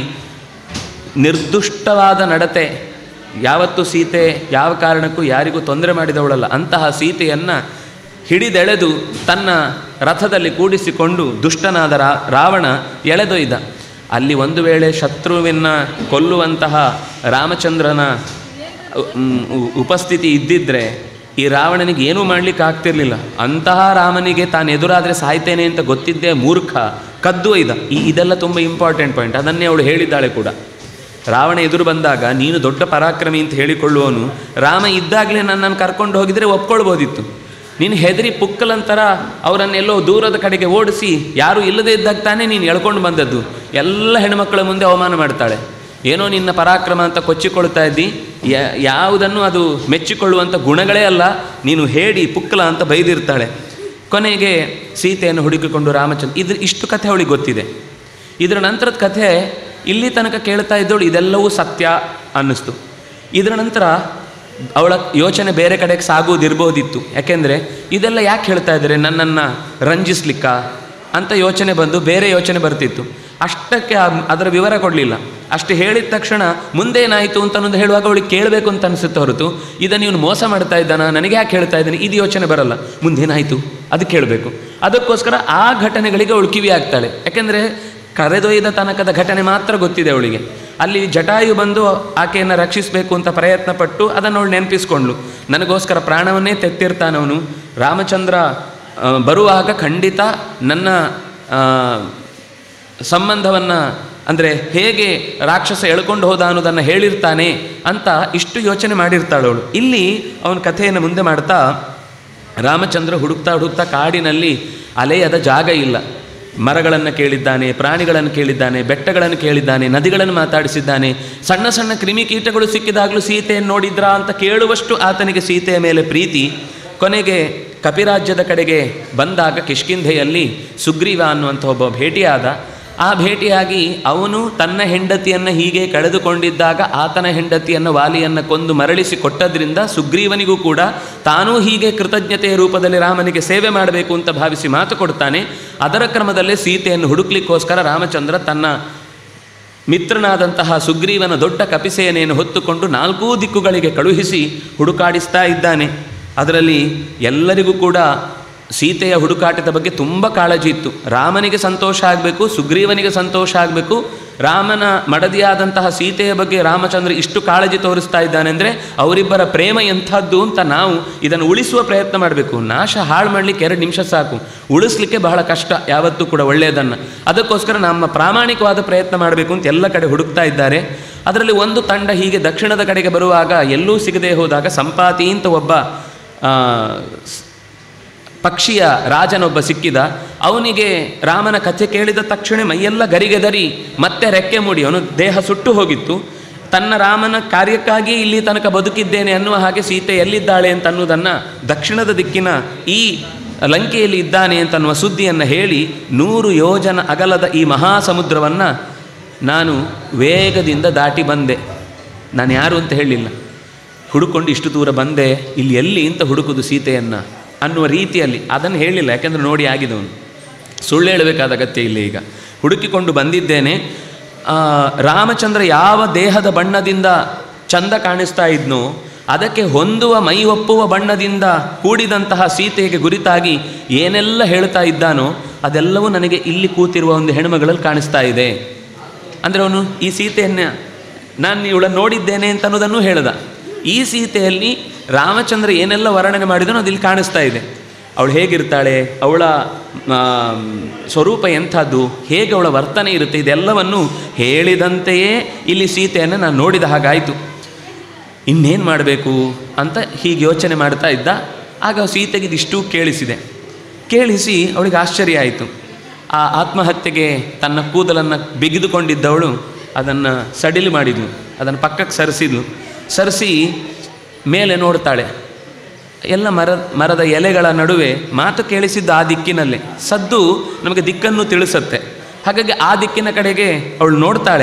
ನಿರ್ದುಷ್ಟವಾದ ನಡತೆ ಯಾವತ್ತೂ ಸೀತೆ ಯಾವ ಕಾರಣಕ್ಕೂ ಯಾರಿಗೂ ತೊಂದರೆ ಮಾಡಿದವಳಲ್ಲ ಅಂತಹ ಸೀತೆಯನ್ನು ಹಿಡಿದೆಳೆದು ತನ್ನ ರಥದಲ್ಲಿ ಕೂಡಿಸಿಕೊಂಡು ದುಷ್ಟನಾದ ರಾ ರಾವಣ ಎಳೆದೊಯ್ದ ಅಲ್ಲಿ ಒಂದು ವೇಳೆ ಶತ್ರುವಿನ ಕೊಲ್ಲುವಂತಹ ರಾಮಚಂದ್ರನ ಉಮ್, ಉ- ಉಪಸ್ಥಿತಿ ಇದ್ದಿದ್ದರೆ ಈ ರಾವಣನಿಗೆ ಏನೂ ಮಾಡಲಿಕ್ಕೆ ಆಗ್ತಿರ್ಲಿಲ್ಲ ಅಂತಹ ರಾಮನಿಗೆ ತಾನು ಎದುರಾದರೆ ಸಾಯ್ತೇನೆ ಅಂತ ಗೊತ್ತಿದ್ದೇ ಮೂರ್ಖ ಕದ್ದು ಒಯ್ದ ಈ ಇದೆಲ್ಲ ತುಂಬ ಇಂಪಾರ್ಟೆಂಟ್ ಪಾಯಿಂಟ್ ಅದನ್ನೇ ಅವಳು ಹೇಳಿದ್ದಾಳೆ ಕೂಡ ರಾವಣ ಎದುರು ಬಂದಾಗ ನೀನು ದೊಡ್ಡ ಪರಾಕ್ರಮಿ ಅಂತ ಹೇಳಿಕೊಳ್ಳುವವನು ರಾಮ ಇದ್ದಾಗಲೇ ನನ್ನನ್ನು ಕರ್ಕೊಂಡು ಹೋಗಿದರೆ ಒಪ್ಕೊಳ್ಬೋದಿತ್ತು ನೀನು ಹೆದರಿ ಪುಕ್ಕಲಂತರ ಅವರನ್ನೆಲ್ಲೋ ದೂರದ ಕಡೆಗೆ ಓಡಿಸಿ ಯಾರೂ ಇಲ್ಲದೇ ಇದ್ದಾಗ ತಾನೇ ನೀನು ಎಳ್ಕೊಂಡು ಬಂದದ್ದು ಎಲ್ಲ ಹೆಣ್ಮಕ್ಕಳ ಮುಂದೆ ಅವಮಾನ ಮಾಡ್ತಾಳೆ ಏನೋ ನಿನ್ನ ಪರಾಕ್ರಮ ಅಂತ ಕೊಚ್ಚಿಕೊಳ್ತಾ ಇದ್ದಿ ಯಾ- ಯಾವುದನ್ನು ಅದು ಮೆಚ್ಚಿಕೊಳ್ಳುವಂಥ ಗುಣಗಳೇ ಅಲ್ಲ ನೀನು ಹೇಳಿ ಪುಕ್ಕಲ ಅಂತ ಬೈದಿರ್ತಾಳೆ ಕೊನೆಗೆ ಸೀತೆಯನ್ನು ಹುಡುಕಿಕೊಂಡು ರಾಮಚಂದ್ರ ಇದ್ರ ಇಷ್ಟು ಕಥೆ ಅವಳಿಗೆ ಗೊತ್ತಿದೆ ಇದರ ನಂತರದ ಕಥೆ ಇಲ್ಲಿ ತನಕ ಕೇಳ್ತಾ ಇದ್ದವಳು ಇದೆಲ್ಲವೂ ಸತ್ಯ ಅನ್ನಿಸ್ತು ಇದರ ನಂತರ ಅವಳ ಯೋಚನೆ ಬೇರೆ ಕಡೆಗೆ ಸಾಗುವುದಿರ್ಬೋದಿತ್ತು ಯಾಕೆಂದರೆ ಇದೆಲ್ಲ ಯಾಕೆ ಹೇಳ್ತಾ ಇದ್ದಾರೆ ನನ್ನನ್ನು ರಂಜಿಸ್ಲಿಕ್ಕ ಅಂತ ಯೋಚನೆ ಬಂದು ಬೇರೆ ಯೋಚನೆ ಬರ್ತಿತ್ತು ಅಷ್ಟಕ್ಕೆ ಆ- ಅದರ ವಿವರ ಕೊಡಲಿಲ್ಲ ಅಷ್ಟು ಹೇಳಿದ ತಕ್ಷಣ ಮುಂದೇನಾಯಿತು ಅಂತ ಅನ್ನೋದು ಹೇಳುವಾಗ ಅವಳಿಗೆ ಕೇಳಬೇಕು ಅಂತ ಅನಿಸುತ್ತೆ ಹೊರತು ಇದನ್ನು ಇವನು ಮೋಸ ಮಾಡ್ತಾ ಇದ್ದಾನ ನನಗೆ ಯಾಕೆ ಹೇಳ್ತಾ ಇದ್ದಾನೆ ಇದು ಯೋಚನೆ ಬರಲ್ಲ ಮುಂದೇನಾಯಿತು ಅದು ಕೇಳಬೇಕು ಅದಕ್ಕೋಸ್ಕರ ಆ ಘಟನೆಗಳಿಗೆ ಅವಳು ಕಿವಿ ಆಗ್ತಾಳೆ ಯಾಕೆಂದರೆ ಕರೆದೊಯ್ದ ತನಕದ ಘಟನೆ ಮಾತ್ರ ಗೊತ್ತಿದೆ ಅವಳಿಗೆ ಅಲ್ಲಿ ಜಟಾಯು ಬಂದು ಆಕೆಯನ್ನು ರಕ್ಷಿಸಬೇಕು ಅಂತ ಪ್ರಯತ್ನ ಪಟ್ಟು ಅದನ್ನು ಅವಳು ನೆನಪಿಸ್ಕೊಂಡ್ಳು ನನಗೋಸ್ಕರ ಪ್ರಾಣವನ್ನೇ ತೆತ್ತಿರ್ತಾನವನು ರಾಮಚಂದ್ರ ಆ, ಬರುವಾಗ ಖಂಡಿತ ನನ್ನ ಆ, ಸಂಬಂಧವನ್ನು ಅಂದರೆ ಹೇಗೆ ರಾಕ್ಷಸ ಎಳ್ಕೊಂಡು ಹೋದ ಅನ್ನೋದನ್ನು ಹೇಳಿರ್ತಾನೆ ಅಂತ ಇಷ್ಟು ಯೋಚನೆ ಮಾಡಿರ್ತಾಳವಳು ಇಲ್ಲಿ ಅವನ ಕಥೆಯನ್ನು ಮುಂದೆ ಮಾಡ್ತಾ ರಾಮಚಂದ್ರ ಹುಡುಕ್ತಾ ಹುಡುಕ್ತಾ ಕಾಡಿನಲ್ಲಿ ಅಲೆಯದ ಜಾಗ ಇಲ್ಲ ಮರಗಳನ್ನು ಕೇಳಿದ್ದಾನೆ ಪ್ರಾಣಿಗಳನ್ನು ಕೇಳಿದ್ದಾನೆ ಬೆಟ್ಟಗಳನ್ನು ಕೇಳಿದ್ದಾನೆ ನದಿಗಳನ್ನು ಮಾತಾಡಿಸಿದ್ದಾನೆ ಸಣ್ಣ ಸಣ್ಣ ಕ್ರಿಮಿಕೀಟಗಳು ಸಿಕ್ಕಿದಾಗಲೂ ಸೀತೆಯನ್ನು ನೋಡಿದ್ರಾ ಅಂತ ಕೇಳುವಷ್ಟು ಆತನಿಗೆ ಸೀತೆಯ ಮೇಲೆ ಪ್ರೀತಿ ಕೊನೆಗೆ ಕಪಿರಾಜ್ಯದ ಕಡೆಗೆ ಬಂದಾಗ ಕಿಷ್ಕಿಂಧೆಯಲ್ಲಿ ಸುಗ್ರೀವ ಅನ್ನುವಂಥ ಒಬ್ಬ ಭೇಟಿಯಾದ ಆ ಭೇಟಿಯಾಗಿ ಅವನು ತನ್ನ ಹೆಂಡತಿಯನ್ನು ಹೀಗೆ ಕಳೆದುಕೊಂಡಿದ್ದಾಗ ಆತನ ಹೆಂಡತಿಯನ್ನು ವಾಲಿಯನ್ನು ಕೊಂದು ಮರಳಿಸಿ ಕೊಟ್ಟದ್ರಿಂದ ಸುಗ್ರೀವನಿಗೂ ಕೂಡ ತಾನೂ ಹೀಗೆ ಕೃತಜ್ಞತೆಯ ರೂಪದಲ್ಲಿ ರಾಮನಿಗೆ ಸೇವೆ ಮಾಡಬೇಕು ಅಂತ ಭಾವಿಸಿ ಮಾತು ಕೊಡ್ತಾನೆ ಅದರ ಕ್ರಮದಲ್ಲೇ ಸೀತೆಯನ್ನು ಹುಡುಕ್ಲಿಕ್ಕೋಸ್ಕರ ರಾಮಚಂದ್ರ ತನ್ನ ಮಿತ್ರನಾದಂತಹ ಸುಗ್ರೀವನ ದೊಡ್ಡ ಕಪಿಸೇನೆಯನ್ನು ಹೊತ್ತುಕೊಂಡು ನಾಲ್ಕೂ ದಿಕ್ಕುಗಳಿಗೆ ಕಳುಹಿಸಿ ಹುಡುಕಾಡಿಸ್ತಾ ಇದ್ದಾನೆ ಅದರಲ್ಲಿ ಎಲ್ಲರಿಗೂ ಕೂಡ ಸೀತೆಯ ಹುಡುಕಾಟದ ಬಗ್ಗೆ ತುಂಬ ಕಾಳಜಿ ಇತ್ತು ರಾಮನಿಗೆ ಸಂತೋಷ ಆಗಬೇಕು ಸುಗ್ರೀವನಿಗೆ ಸಂತೋಷ ಆಗಬೇಕು ರಾಮನ ಮಡದಿಯಾದಂತಹ ಸೀತೆಯ ಬಗ್ಗೆ ರಾಮಚಂದ್ರ ಇಷ್ಟು ಕಾಳಜಿ ತೋರಿಸ್ತಾ ಇದ್ದಾನೆ ಅಂದರೆ ಅವರಿಬ್ಬರ ಪ್ರೇಮ ಎಂಥದ್ದು ಅಂತ ನಾವು ಇದನ್ನು ಉಳಿಸುವ ಪ್ರಯತ್ನ ಮಾಡಬೇಕು ನಾಶ ಹಾಳು ಮಾಡಲಿಕ್ಕೆ ಎರಡು ನಿಮಿಷ ಸಾಕು ಉಳಿಸ್ಲಿಕ್ಕೆ ಬಹಳ ಕಷ್ಟ ಯಾವತ್ತೂ ಕೂಡ ಒಳ್ಳೆಯದನ್ನು ಅದಕ್ಕೋಸ್ಕರ ನಮ್ಮ ಪ್ರಾಮಾಣಿಕವಾದ ಪ್ರಯತ್ನ ಮಾಡಬೇಕು ಅಂತ ಎಲ್ಲ ಕಡೆ ಹುಡುಕ್ತಾ ಇದ್ದಾರೆ ಅದರಲ್ಲಿ ಒಂದು ತಂಡ ಹೀಗೆ ದಕ್ಷಿಣದ ಕಡೆಗೆ ಬರುವಾಗ ಎಲ್ಲೂ ಸಿಗದೆ ಹೋದಾಗ ಸಂಪಾತಿ ಅಂತ ಒಬ್ಬ ಆ, ಸ್- ಪಕ್ಷಿಯ ರಾಜನೊಬ್ಬ ಸಿಕ್ಕಿದ ಅವನಿಗೆ ರಾಮನ ಕಥೆ ಕೇಳಿದ ತಕ್ಷಣ ಮೈಯೆಲ್ಲ ಗರಿಗೆದರಿ ಮತ್ತೆ ರೆಕ್ಕೆ ಮೂಡಿ ಅವನು ದೇಹ ಸುಟ್ಟು ಹೋಗಿತ್ತು ತನ್ನ ರಾಮನ ಕಾರ್ಯಕ್ಕಾಗಿ ಇಲ್ಲಿ ತನಕ ಬದುಕಿದ್ದೇನೆ ಅನ್ನುವ ಹಾಗೆ ಸೀತೆ ಎಲ್ಲಿದ್ದಾಳೆ ಅಂತ ಅನ್ನೋದನ್ನು ದಕ್ಷಿಣದ ದಿಕ್ಕಿನ ಈ ಲಂಕೆಯಲ್ಲಿ ಇದ್ದಾನೆ ಅಂತನ್ನುವ ಸುದ್ದಿಯನ್ನು ಹೇಳಿ ನೂರು ಯೋಜನ ಅಗಲದ ಈ ಮಹಾಸಮುದ್ರವನ್ನು ನಾನು ವೇಗದಿಂದ ದಾಟಿ ಬಂದೆ ನಾನು ಯಾರು ಅಂತ ಹೇಳಿಲ್ಲ ಹುಡುಕೊಂಡು ಇಷ್ಟು ದೂರ ಬಂದೆ ಇಲ್ಲಿ ಎಲ್ಲಿ ಅಂತ ಹುಡುಕುದು ಸೀತೆಯನ್ನು ಅನ್ನುವ ರೀತಿಯಲ್ಲಿ ಅದನ್ನು ಹೇಳಿಲ್ಲ ಯಾಕೆಂದರೆ ನೋಡಿ ಆಗಿದವನು ಸುಳ್ಳು ಹೇಳಬೇಕಾದ ಅಗತ್ಯ ಇಲ್ಲ ಈಗ ಹುಡುಕಿಕೊಂಡು ಬಂದಿದ್ದೇನೆ ಆ, ರಾಮಚಂದ್ರ ಯಾವ ದೇಹದ ಬಣ್ಣದಿಂದ ಚಂದ ಕಾಣಿಸ್ತಾ ಇದ್ನೋ ಅದಕ್ಕೆ ಹೊಂದುವ ಮೈ ಒಪ್ಪುವ ಬಣ್ಣದಿಂದ ಕೂಡಿದಂತಹ ಸೀತೆಗೆ ಗುರಿತಾಗಿ ಏನೆಲ್ಲ ಹೇಳ್ತಾ ಇದ್ದಾನೋ ಅದೆಲ್ಲವೂ ನನಗೆ ಇಲ್ಲಿ ಕೂತಿರುವ ಒಂದು ಹೆಣ್ಮಗಳಲ್ಲಿ ಕಾಣಿಸ್ತಾ ಇದೆ ಅಂದರೆ ಅವನು ಈ ಸೀತೆಯನ್ನು ನಾನು ಇವಳನ್ನು ನೋಡಿದ್ದೇನೆ ಅಂತ ಅನ್ನೋದನ್ನು ಹೇಳ್ದ ಈ ಸೀತೆಯಲ್ಲಿ ರಾಮಚಂದ್ರ ಏನೆಲ್ಲ ವರ್ಣನೆ ಮಾಡಿದನೋ ಅದು ಇಲ್ಲಿ ಕಾಣಿಸ್ತಾ ಇದೆ ಅವಳು ಹೇಗಿರ್ತಾಳೆ ಅವಳ ಆ, ಸ್ವರೂಪ ಎಂಥದ್ದು ಹೇಗೆ ಅವಳ ವರ್ತನೆ ಇರುತ್ತೆ ಇದೆಲ್ಲವನ್ನು ಹೇಳಿದಂತೆಯೇ ಇಲ್ಲಿ ಸೀತೆಯನ್ನು ನಾನು ನೋಡಿದ ಹಾಗಾಯಿತು ಇನ್ನೇನು ಮಾಡಬೇಕು ಅಂತ ಹೀಗೆ ಯೋಚನೆ ಮಾಡ್ತಾ ಇದ್ದ ಆಗ ಸೀತೆಗೆ ಇದಿಷ್ಟು ಕೇಳಿಸಿದೆ ಕೇಳಿಸಿ ಅವಳಿಗೆ ಆಶ್ಚರ್ಯ ಆಯಿತು ಆ ಆತ್ಮಹತ್ಯೆಗೆ ತನ್ನ ಕೂದಲನ್ನು ಬಿಗಿದುಕೊಂಡಿದ್ದವಳು ಅದನ್ನು ಸಡಿಲು ಮಾಡಿದ್ಲು ಅದನ್ನು ಪಕ್ಕಕ್ಕೆ ಸರಿಸಿದ್ಲು ಸರಿಸಿ ಮೇಲೆ ನೋಡ್ತಾಳೆ ಎಲ್ಲ ಮರ ಮರದ ಎಲೆಗಳ ನಡುವೆ ಮಾತು ಕೇಳಿಸಿದ್ದ ಆ ದಿಕ್ಕಿನಲ್ಲೇ ಸದ್ದು ನಮಗೆ ದಿಕ್ಕನ್ನು ತಿಳಿಸುತ್ತೆ ಹಾಗಾಗಿ ಆ ದಿಕ್ಕಿನ ಕಡೆಗೆ ಅವಳು ನೋಡ್ತಾಳೆ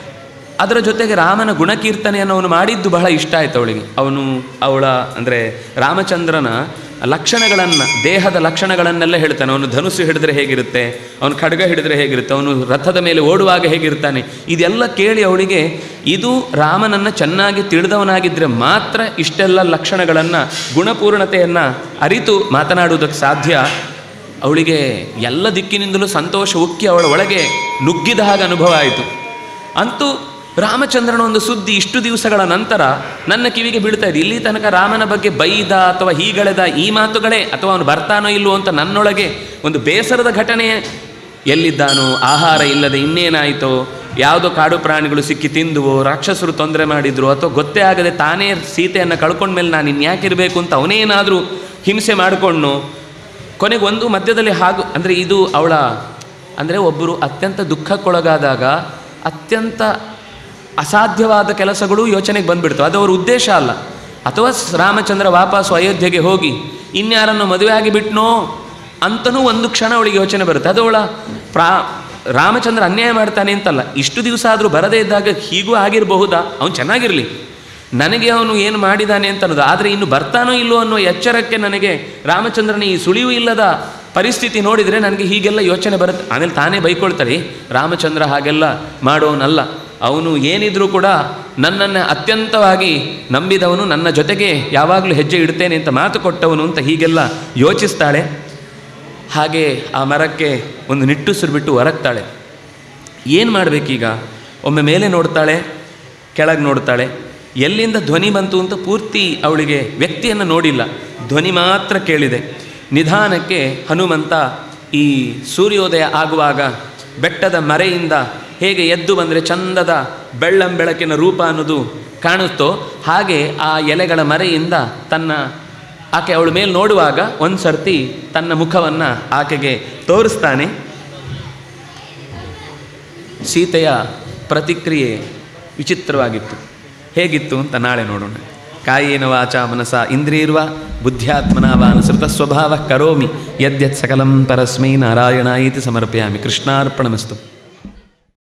ಅದರ ಜೊತೆಗೆ ರಾಮನ ಗುಣಕೀರ್ತನೆಯನ್ನು ಅವನು ಮಾಡಿದ್ದು ಬಹಳ ಇಷ್ಟ ಆಯ್ತು ಅವಳಿಗೆ ಅವನು ಅವಳ ಅಂದರೆ ರಾಮಚಂದ್ರನ ಲಕ್ಷಣಗಳನ್ನು ದೇಹದ ಲಕ್ಷಣಗಳನ್ನೆಲ್ಲ ಹೇಳ್ತಾನೆ ಅವನು ಧನುಸ್ಸು ಹಿಡಿದ್ರೆ ಹೇಗಿರುತ್ತೆ ಅವನು ಖಡ್ಗ ಹಿಡಿದ್ರೆ ಹೇಗಿರುತ್ತೆ ಅವನು ರಥದ ಮೇಲೆ ಓಡುವಾಗ ಹೇಗಿರ್ತಾನೆ ಇದೆಲ್ಲ ಕೇಳಿ ಅವಳಿಗೆ ಇದು ರಾಮನನ್ನು ಚೆನ್ನಾಗಿ ತಿಳಿದವನಾಗಿದ್ದರೆ ಮಾತ್ರ ಇಷ್ಟೆಲ್ಲ ಲಕ್ಷಣಗಳನ್ನು ಗುಣಪೂರ್ಣತೆಯನ್ನು ಅರಿತು ಮಾತನಾಡುವುದಕ್ಕೆ ಸಾಧ್ಯ ಅವಳಿಗೆ ಎಲ್ಲ ದಿಕ್ಕಿನಿಂದಲೂ ಸಂತೋಷ ಉಕ್ಕಿ ಅವಳ ಒಳಗೆ ನುಗ್ಗಿದ ಹಾಗೆ ಅನುಭವ ಆಯಿತು ಅಂತೂ ರಾಮಚಂದ್ರನ ಒಂದು ಸುದ್ದಿ ಇಷ್ಟು ದಿವಸಗಳ ನಂತರ ನನ್ನ ಕಿವಿಗೆ ಬೀಳ್ತಾ ಇದೆ ಇಲ್ಲಿ ತನಕ ರಾಮನ ಬಗ್ಗೆ ಬೈದ ಅಥವಾ ಹೀಗಳೆದ ಈ ಮಾತುಗಳೇ ಅಥವಾ ಅವನು ಬರ್ತಾನೋ ಇಲ್ಲವೋ ಅಂತ ನನ್ನೊಳಗೆ ಒಂದು ಬೇಸರದ ಘಟನೆ ಎಲ್ಲಿದ್ದಾನೋ ಆಹಾರ ಇಲ್ಲದೆ ಇನ್ನೇನಾಯಿತೋ ಯಾವುದೋ ಕಾಡು ಪ್ರಾಣಿಗಳು ಸಿಕ್ಕಿ ತಿಂದುವೋ ರಾಕ್ಷಸರು ತೊಂದರೆ ಮಾಡಿದ್ರು ಅಥವಾ ಗೊತ್ತೇ ಆಗದೆ ತಾನೇ ಸೀತೆಯನ್ನು ಕಳ್ಕೊಂಡ್ಮೇಲೆ ನಾನು ಇನ್ಯಾಕಿರಬೇಕು ಅಂತ ಅವನೇನಾದರೂ ಹಿಂಸೆ ಮಾಡಿಕೊಂಡು ಕೊನೆಗೆ ಒಂದು ಮಧ್ಯದಲ್ಲಿ ಹಾಗೂ ಅಂದರೆ ಇದು ಅವಳ ಅಂದರೆ ಒಬ್ಬರು ಅತ್ಯಂತ ದುಃಖಕ್ಕೊಳಗಾದಾಗ ಅತ್ಯಂತ ಅಸಾಧ್ಯವಾದ ಕೆಲಸಗಳು ಯೋಚನೆಗೆ ಬಂದ್ಬಿಡ್ತವೆ ಅದು ಅವರ ಉದ್ದೇಶ ಅಲ್ಲ ಅಥವಾ ಸ್- ರಾಮಚಂದ್ರ ವಾಪಸ್ಸು ಅಯೋಧ್ಯೆಗೆ ಹೋಗಿ ಇನ್ಯಾರನ್ನು ಮದುವೆ ಆಗಿಬಿಟ್ನೋ ಅಂತನೂ ಒಂದು ಕ್ಷಣ ಅವಳಿಗೆ ಯೋಚನೆ ಬರುತ್ತೆ ಅದು ಅವಳ ಪ್ರಾ ರಾಮಚಂದ್ರ ಅನ್ಯಾಯ ಮಾಡ್ತಾನೆ ಅಂತಲ್ಲ ಇಷ್ಟು ದಿವಸ ಆದರೂ ಬರದೇ ಇದ್ದಾಗ ಹೀಗೂ ಆಗಿರಬಹುದಾ ಅವನು ಚೆನ್ನಾಗಿರಲಿ ನನಗೆ ಅವನು ಏನು ಮಾಡಿದ್ದಾನೆ ಅಂತ ಅನ್ನೋದು ಆದರೆ ಇನ್ನು ಬರ್ತಾನೋ ಇಲ್ಲೋ ಅನ್ನೋ ಎಚ್ಚರಕ್ಕೆ ನನಗೆ ರಾಮಚಂದ್ರನ ಈ ಸುಳಿವು ಇಲ್ಲದ ಪರಿಸ್ಥಿತಿ ನೋಡಿದರೆ ನನಗೆ ಹೀಗೆಲ್ಲ ಯೋಚನೆ ಬರುತ್ತೆ ಆಮೇಲೆ ತಾನೇ ಬೈಕೊಳ್ತಾಳೆ ರಾಮಚಂದ್ರ ಹಾಗೆಲ್ಲ ಮಾಡೋನಲ್ಲ ಅವನು ಏನಿದ್ರೂ ಕೂಡ ನನ್ನನ್ನು ಅತ್ಯಂತವಾಗಿ ನಂಬಿದವನು ನನ್ನ ಜೊತೆಗೆ ಯಾವಾಗಲೂ ಹೆಜ್ಜೆ ಇಡ್ತೇನೆ ಅಂತ ಮಾತು ಕೊಟ್ಟವನು ಅಂತ ಹೀಗೆಲ್ಲ ಯೋಚಿಸ್ತಾಳೆ ಹಾಗೆ ಆ ಮರಕ್ಕೆ ಒಂದು ನಿಟ್ಟುಸಿರು ಬಿಟ್ಟು ಹೊರಗ್ತಾಳೆ ಏನು ಮಾಡಬೇಕೀಗ ಒಮ್ಮೆ ಮೇಲೆ ನೋಡ್ತಾಳೆ ಕೆಳಗೆ ನೋಡ್ತಾಳೆ ಎಲ್ಲಿಂದ ಧ್ವನಿ ಬಂತು ಅಂತ ಪೂರ್ತಿ ಅವಳಿಗೆ ವ್ಯಕ್ತಿಯನ್ನು ನೋಡಿಲ್ಲ ಧ್ವನಿ ಮಾತ್ರ ಕೇಳಿದೆ ನಿಧಾನಕ್ಕೆ ಹನುಮಂತ ಈ ಸೂರ್ಯೋದಯ ಆಗುವಾಗ ಬೆಟ್ಟದ ಮರೆಯಿಂದ ಹೇಗೆ ಎದ್ದು ಬಂದರೆ ಚಂದದ ಬೆಳ್ಳಂ ಬೆಳಕಿನ ರೂಪ ಅನ್ನೋದು ಕಾಣುತ್ತೋ ಹಾಗೆ ಆ ಎಲೆಗಳ ಮರೆಯಿಂದ ತನ್ನ ಆಕೆ ಅವಳ ಮೇಲೆ ನೋಡುವಾಗ ಒಂದು ಸರ್ತಿ ತನ್ನ ಮುಖವನ್ನು ಆಕೆಗೆ ತೋರಿಸ್ತಾನೆ ಸೀತೆಯ ಪ್ರತಿಕ್ರಿಯೆ ವಿಚಿತ್ರವಾಗಿತ್ತು ಹೇಗಿತ್ತು ಅಂತ ನಾಳೆ ನೋಡೋಣ ಕಾಯೇನ ವಾಚ ಮನಸ ಇಂದ್ರಿಯರ್ವ ಬುದ್ಧ್ಯಾತ್ಮನ ವಾನುಸೃತ ಸ್ವಭಾವ ಕರೋಮಿ ಯದ್ಯತ್ ಸಕಲಂ ಪರಸ್ಮೈ ನಾರಾಯಣ ಇತಿ ಸಮರ್ಪಯಾಮಿ ಕೃಷ್ಣಾರ್ಪಣಮಸ್ತು